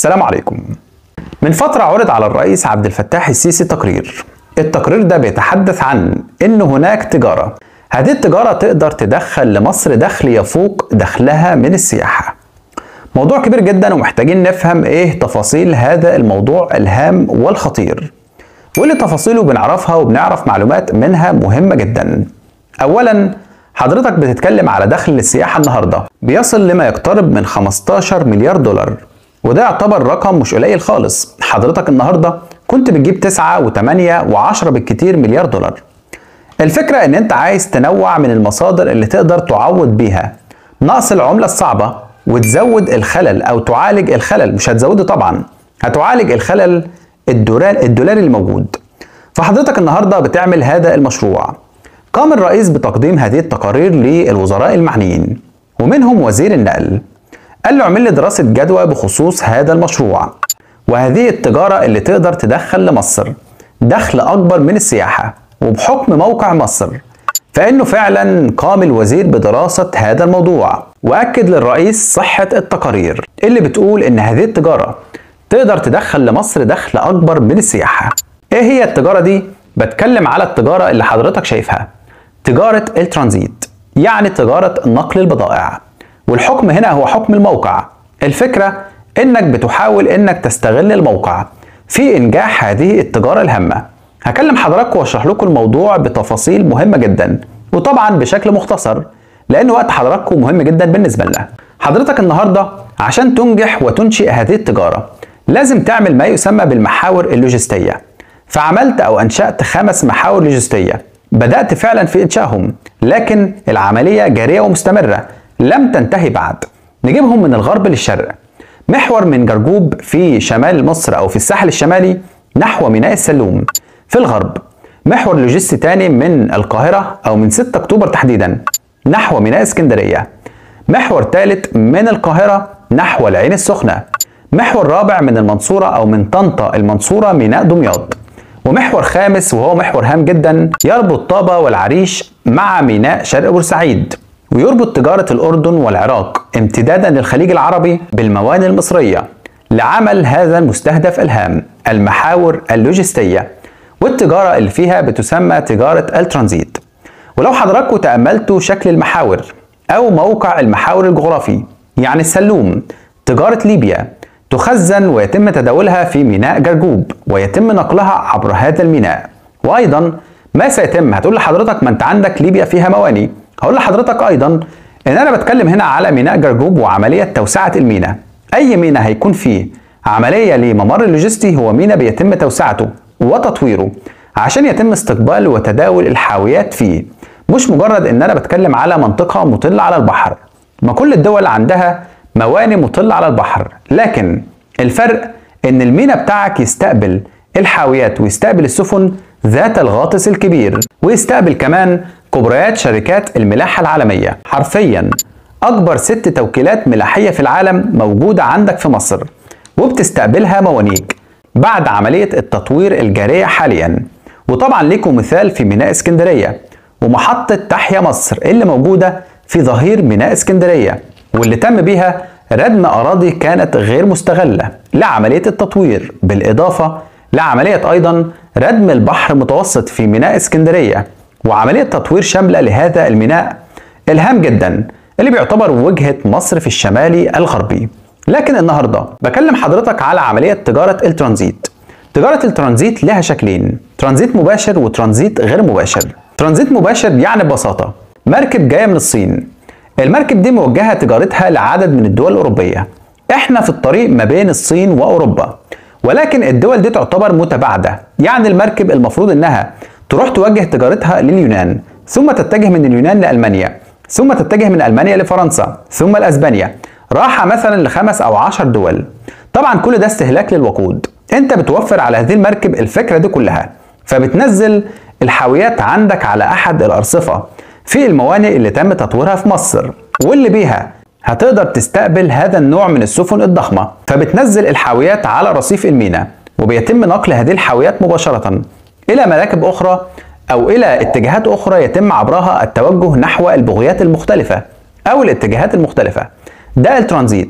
السلام عليكم من فترة عرض على الرئيس عبد الفتاح السيسي تقرير التقرير ده بيتحدث عن ان هناك تجارة هذه التجارة تقدر تدخل لمصر دخل يفوق دخلها من السياحة موضوع كبير جدا ومحتاجين نفهم ايه تفاصيل هذا الموضوع الهام والخطير واللي تفاصيله بنعرفها وبنعرف معلومات منها مهمة جدا اولا حضرتك بتتكلم على دخل السياحة النهاردة بيصل لما يقترب من 15 مليار دولار وده يعتبر رقم مش قليل خالص حضرتك النهاردة كنت بتجيب 9 و8 و10 بالكتير مليار دولار الفكرة ان انت عايز تنوع من المصادر اللي تقدر تعوض بيها نقص العملة الصعبة وتزود الخلل او تعالج الخلل مش هتزوده طبعا هتعالج الخلل الدولار الدولاري الموجود فحضرتك النهارده بتعمل هذا المشروع قام الرئيس بتقديم هذه التقارير للوزراء المعنيين ومنهم وزير النقل قال له اعمل لي دراسة جدوى بخصوص هذا المشروع وهذه التجارة اللي تقدر تدخل لمصر دخل أكبر من السياحة وبحكم موقع مصر فإنه فعلا قام الوزير بدراسة هذا الموضوع وأكد للرئيس صحة التقارير اللي بتقول إن هذه التجارة تقدر تدخل لمصر دخل أكبر من السياحة إيه هي التجارة دي؟ بتكلم على التجارة اللي حضرتك شايفها تجارة الترانزيت يعني تجارة نقل البضائع والحكم هنا هو حكم الموقع الفكرة انك بتحاول انك تستغل الموقع في انجاح هذه التجارة الهامة هكلم حضراتكم واشرح لكم الموضوع بتفاصيل مهمة جدا وطبعا بشكل مختصر لان وقت حضراتكم مهم جدا بالنسبة لنا حضرتك النهاردة عشان تنجح وتنشئ هذه التجارة لازم تعمل ما يسمى بالمحاور اللوجستية فعملت او انشأت خمس محاور لوجستية بدأت فعلا في إنشائهم لكن العملية جارية ومستمرة لم تنتهي بعد نجيبهم من الغرب للشرق محور من جرجوب في شمال مصر أو في الساحل الشمالي نحو ميناء السلوم في الغرب محور لوجستي تاني من القاهرة أو من 6 أكتوبر تحديدا نحو ميناء اسكندرية محور ثالث من القاهرة نحو العين السخنة محور رابع من المنصورة أو من طنطا المنصورة ميناء دمياط ومحور خامس وهو محور هام جدا يربط طابة والعريش مع ميناء شرق بورسعيد ويربط تجارة الأردن والعراق امتدادا للخليج العربي بالموانئ المصرية لعمل هذا المستهدف الهام المحاور اللوجستية والتجارة اللي فيها بتسمى تجارة الترانزيت ولو حضراتكم تأملتوا شكل المحاور أو موقع المحاور الجغرافي يعني السلوم تجارة ليبيا تخزن ويتم تداولها في ميناء جرجوب ويتم نقلها عبر هذا الميناء وأيضا ما سيتم هتقول لحضرتك ما انت عندك ليبيا فيها مواني هقول لحضرتك ايضا ان انا بتكلم هنا على ميناء جرجوب وعمليه توسعه الميناء اي ميناء هيكون فيه عمليه لممر اللوجستي هو ميناء بيتم توسعته وتطويره عشان يتم استقبال وتداول الحاويات فيه مش مجرد ان انا بتكلم على منطقه مطله على البحر ما كل الدول عندها موانئ مطله على البحر لكن الفرق ان الميناء بتاعك يستقبل الحاويات ويستقبل السفن ذات الغاطس الكبير ويستقبل كمان كبريات شركات الملاحة العالمية حرفيا أكبر ست توكيلات ملاحية في العالم موجودة عندك في مصر وبتستقبلها موانيك بعد عملية التطوير الجارية حاليا وطبعا ليكم مثال في ميناء اسكندرية ومحطة تحيا مصر اللي موجودة في ظهير ميناء اسكندرية واللي تم بيها ردم أراضي كانت غير مستغلة لعملية التطوير بالإضافة لعملية أيضا ردم البحر المتوسط في ميناء اسكندرية وعملية تطوير شاملة لهذا الميناء الهام جدا اللي بيعتبر وجهة مصر في الشمالي الغربي لكن النهاردة بكلم حضرتك على عملية تجارة الترانزيت تجارة الترانزيت لها شكلين ترانزيت مباشر وترانزيت غير مباشر ترانزيت مباشر يعني ببساطة مركب جاية من الصين المركب دي موجهة تجارتها لعدد من الدول الأوروبية احنا في الطريق ما بين الصين وأوروبا ولكن الدول دي تعتبر متباعدة يعني المركب المفروض انها تروح توجه تجارتها لليونان ثم تتجه من اليونان لألمانيا ثم تتجه من ألمانيا لفرنسا ثم لأسبانيا راحة مثلا لخمس أو عشر دول طبعا كل ده استهلاك للوقود انت بتوفر على هذه المركب الفكرة دي كلها فبتنزل الحاويات عندك على أحد الأرصفة في الموانئ اللي تم تطويرها في مصر واللي بيها هتقدر تستقبل هذا النوع من السفن الضخمة فبتنزل الحاويات على رصيف الميناء وبيتم نقل هذه الحاويات مباشرة إلى مراكب أخرى أو إلى اتجاهات أخرى يتم عبرها التوجه نحو البغيات المختلفة أو الاتجاهات المختلفة ده الترانزيت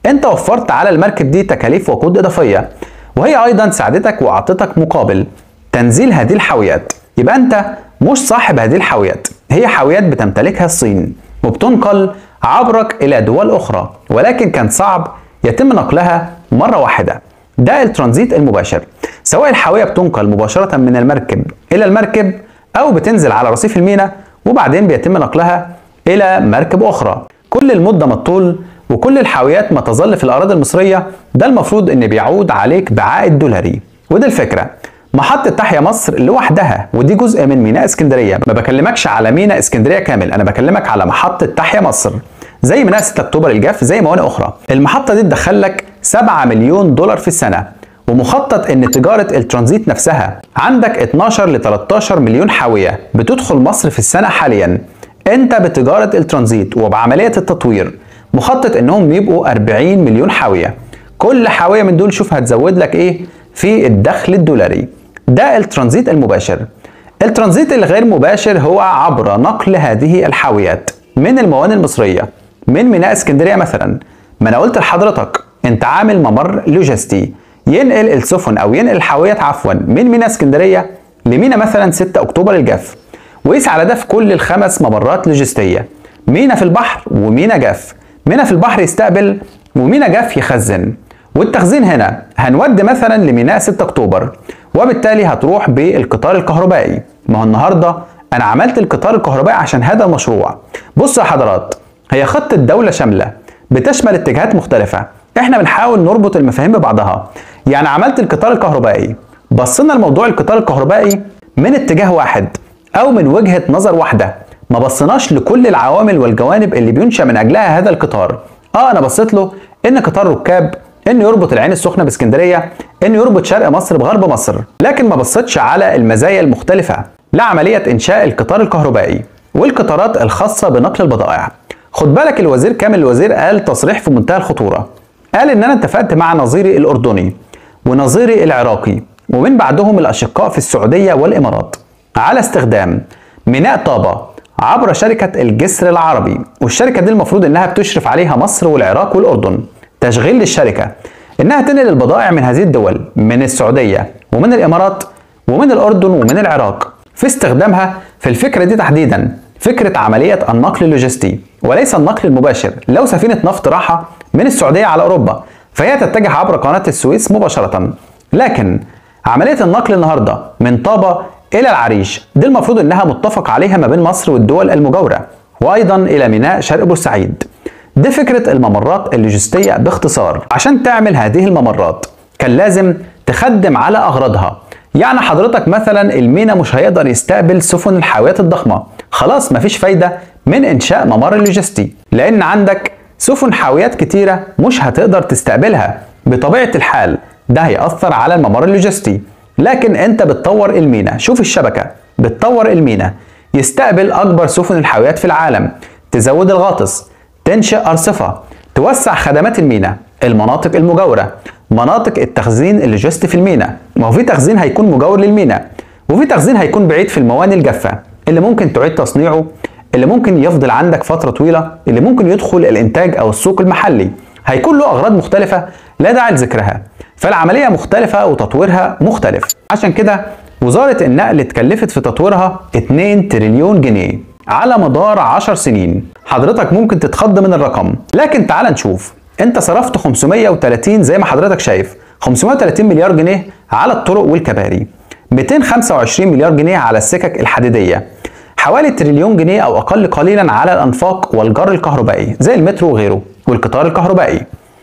انت وفرت على المركب دي تكاليف وقود اضافيه وهي ايضا ساعدتك واعطتك مقابل تنزيل هذه الحاويات يبقى انت مش صاحب هذه الحاويات هي حاويات بتمتلكها الصين وبتنقل عبرك الى دول اخرى ولكن كان صعب يتم نقلها مره واحده ده الترانزيت المباشر سواء الحاويه بتنقل مباشره من المركب الى المركب او بتنزل على رصيف الميناء وبعدين بيتم نقلها الى مركب اخرى كل المده ما الطول وكل الحاويات ما تظل في الاراضي المصريه ده المفروض ان بيعود عليك بعائد دولاري ودي الفكره محطة تحيا مصر لوحدها ودي جزء من ميناء اسكندرية ما بكلمكش على ميناء اسكندرية كامل انا بكلمك على محطة تحيا مصر زي ميناء 6 اكتوبر الجاف زي موانئ اخرى المحطة دي تدخل لك 7 مليون دولار في السنة ومخطط ان تجارة الترانزيت نفسها عندك 12 ل 13 مليون حاوية بتدخل مصر في السنة حاليا انت بتجارة الترانزيت وبعملية التطوير مخطط انهم يبقوا 40 مليون حاوية كل حاوية من دول شوف هتزود لك ايه في الدخل الدولاري ده الترانزيت المباشر الترانزيت الغير مباشر هو عبر نقل هذه الحاويات من الموانئ المصرية من ميناء اسكندرية مثلا ما انا قلت لحضرتك انت عامل ممر لوجستي ينقل السفن او ينقل الحاويات عفوا من ميناء اسكندرية لميناء مثلا 6 اكتوبر الجاف وقيس على ده في كل الخمس ممرات لوجستية ميناء في البحر وميناء جاف ميناء في البحر يستقبل وميناء جاف يخزن والتخزين هنا هنودي مثلا لميناء 6 اكتوبر وبالتالي هتروح بالقطار الكهربائي ما هو النهارده انا عملت القطار الكهربائي عشان هذا المشروع بصوا يا حضرات هي خطه دوله شامله بتشمل اتجاهات مختلفه احنا بنحاول نربط المفاهيم ببعضها يعني عملت القطار الكهربائي بصينا لموضوع القطار الكهربائي من اتجاه واحد او من وجهه نظر واحده ما بصيناش لكل العوامل والجوانب اللي بينشا من اجلها هذا القطار اه انا بصيت له ان قطار ركاب انه يربط العين السخنه باسكندريه انه يربط شرق مصر بغرب مصر لكن ما بصيتش على المزايا المختلفه لعمليه انشاء القطار الكهربائي والقطارات الخاصه بنقل البضائع خد بالك الوزير كامل الوزير قال تصريح في منتهى الخطوره قال ان انا اتفقت مع نظيري الاردني ونظيري العراقي ومن بعدهم الاشقاء في السعوديه والامارات على استخدام ميناء طابه عبر شركه الجسر العربي والشركه دي المفروض انها بتشرف عليها مصر والعراق والاردن تشغيل للشركة إنها تنقل البضائع من هذه الدول من السعودية ومن الإمارات ومن الأردن ومن العراق في استخدامها في الفكرة دي تحديدا فكرة عملية النقل اللوجستي وليس النقل المباشر لو سفينة نفط راحة من السعودية على أوروبا فهي تتجه عبر قناة السويس مباشرة لكن عملية النقل النهاردة من طابة إلى العريش دي المفروض إنها متفق عليها ما بين مصر والدول المجاورة وأيضا إلى ميناء شرق بورسعيد دي فكرة الممرات اللوجستية باختصار عشان تعمل هذه الممرات كان لازم تخدم على أغراضها يعني حضرتك مثلا المينا مش هيقدر يستقبل سفن الحاويات الضخمة خلاص مفيش فايدة من إنشاء ممر لوجستي لأن عندك سفن حاويات كتيرة مش هتقدر تستقبلها بطبيعة الحال ده هيأثر على الممر اللوجستي لكن انت بتطور المينا شوف الشبكة بتطور المينا يستقبل أكبر سفن الحاويات في العالم تزود الغاطس تنشئ أرصفة توسع خدمات الميناء المناطق المجاورة مناطق التخزين اللوجستي في الميناء ما هو في تخزين هيكون مجاور للميناء وفي تخزين هيكون بعيد في الموانئ الجافة اللي ممكن تعيد تصنيعه اللي ممكن يفضل عندك فترة طويلة اللي ممكن يدخل الإنتاج أو السوق المحلي هيكون له أغراض مختلفة لا داعي لذكرها فالعملية مختلفة وتطويرها مختلف عشان كده وزارة النقل اتكلفت في تطويرها 2 تريليون جنيه على مدار 10 سنين حضرتك ممكن تتخض من الرقم لكن تعال نشوف انت صرفت 530 زي ما حضرتك شايف 530 مليار جنيه على الطرق والكباري 225 مليار جنيه على السكك الحديدية حوالي تريليون جنيه او اقل قليلا على الانفاق والجر الكهربائي زي المترو وغيره والقطار الكهربائي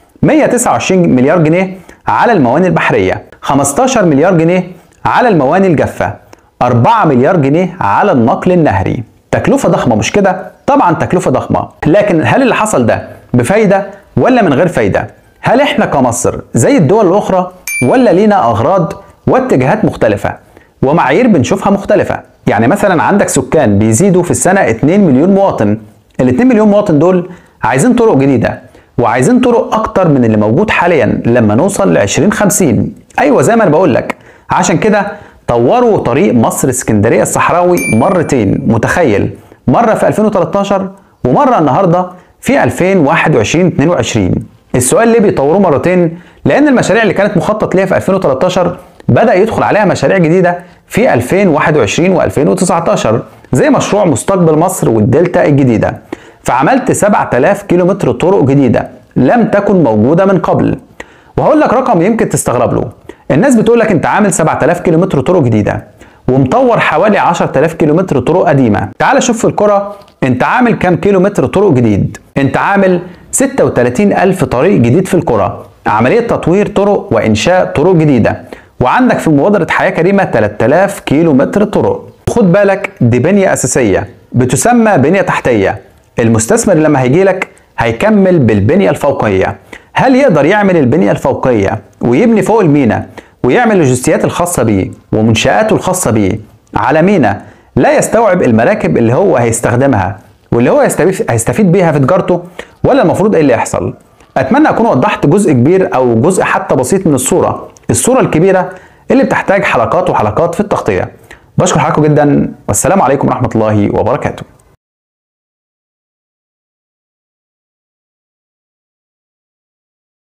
129 مليار جنيه على الموانئ البحرية 15 مليار جنيه على الموانئ الجافة 4 مليار جنيه على النقل النهري تكلفة ضخمة مش كده؟ طبعا تكلفة ضخمة لكن هل اللي حصل ده بفايدة ولا من غير فايدة؟ هل احنا كمصر زي الدول الأخرى ولا لينا أغراض واتجاهات مختلفة ومعايير بنشوفها مختلفة يعني مثلا عندك سكان بيزيدوا في السنة 2 مليون مواطن ال 2 مليون مواطن دول عايزين طرق جديدة وعايزين طرق أكتر من اللي موجود حاليا لما نوصل ل 2050 أيوة زي ما أنا بقول لك عشان كده طوروا طريق مصر اسكندريه الصحراوي مرتين متخيل مره في 2013 ومره النهارده في 2021 22 السؤال ليه بيطوروه مرتين لان المشاريع اللي كانت مخطط ليها في 2013 بدا يدخل عليها مشاريع جديده في 2021 و2019 زي مشروع مستقبل مصر والدلتا الجديده فعملت 7000 كيلومتر طرق جديده لم تكن موجوده من قبل وهقول لك رقم يمكن تستغرب له الناس بتقول لك انت عامل 7000 كيلومتر طرق جديده ومطور حوالي 10000 كيلومتر طرق قديمه تعال شوف في الكره انت عامل كام كيلومتر طرق جديد انت عامل 36000 طريق جديد في الكره عمليه تطوير طرق وانشاء طرق جديده وعندك في مبادره حياه كريمه 3000 كيلومتر طرق خد بالك دي بنيه اساسيه بتسمى بنيه تحتيه المستثمر لما هيجي لك هيكمل بالبنيه الفوقيه هل يقدر يعمل البنيه الفوقيه ويبني فوق المينا ويعمل اللوجستيات الخاصه بيه ومنشاته الخاصه بيه على مينا لا يستوعب المراكب اللي هو هيستخدمها واللي هو هيستفيد بيها في تجارته ولا المفروض ايه اللي يحصل اتمنى اكون وضحت جزء كبير او جزء حتى بسيط من الصوره الصوره الكبيره اللي بتحتاج حلقات وحلقات في التغطيه بشكر حضراتكم جدا والسلام عليكم ورحمه الله وبركاته